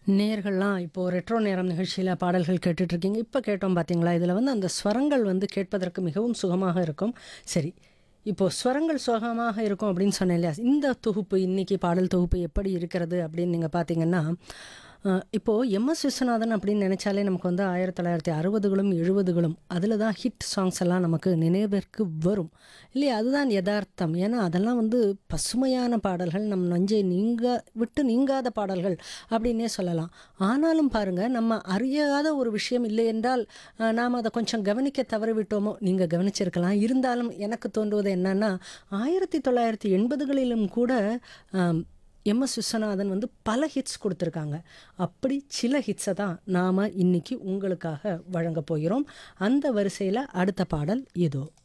நேயர்கள்லாம் இப்போது ரெட்ரோ நேரம் நிகழ்ச்சியில் பாடல்கள் கேட்டுட்ருக்கீங்க இப்போ கேட்டோம் பார்த்தீங்களா இதில் வந்து அந்த ஸ்வரங்கள் வந்து கேட்பதற்கு மிகவும் சுகமாக இருக்கும் சரி இப்போது ஸ்வரங்கள் சுகமாக இருக்கும் அப்படின்னு சொன்னேன் இல்லையா இந்த தொகுப்பு இன்றைக்கி பாடல் தொகுப்பு எப்படி இருக்கிறது அப்படின்னு நீங்கள் பார்த்தீங்கன்னா அஹ், இப்போது எம்எஸ் விஸ்வநாதன் அப்படின்னு நினச்சாலே நமக்கு வந்து ஆயிரத்தி தொள்ளாயிரத்தி அறுபதுகளும் எழுபதுகளும் அதில் தான் ஹிட் சாங்ஸ் எல்லாம் நமக்கு நினைவிற்கு வரும் இல்லையா அதுதான் யதார்த்தம் ஏன்னா அதெல்லாம் வந்து பசுமையான பாடல்கள் நம் நஞ்சை நீங்க விட்டு நீங்காத பாடல்கள் அப்படின்னே சொல்லலாம் ஆனாலும் பாருங்கள் நம்ம அறியாத ஒரு விஷயம் இல்லை என்றால் அஹ், நாம் அதை கொஞ்சம் கவனிக்க தவறிவிட்டோமோ நீங்கள் கவனிச்சிருக்கலாம் இருந்தாலும் எனக்கு தோன்றுவது என்னன்னா ஆயிரத்தி தொள்ளாயிரத்தி எண்பதுகளிலும் கூட ஆம், எம்எஸ் விஸ்வநாதன் வந்து பல ஹிட்ஸ் கொடுத்துருக்காங்க அப்படி சில ஹிட்ஸை தான் நாம் இன்னைக்கு உங்களுக்காக வழங்க போகிறோம் அந்த வரிசையில் அடுத்த பாடல் இதோ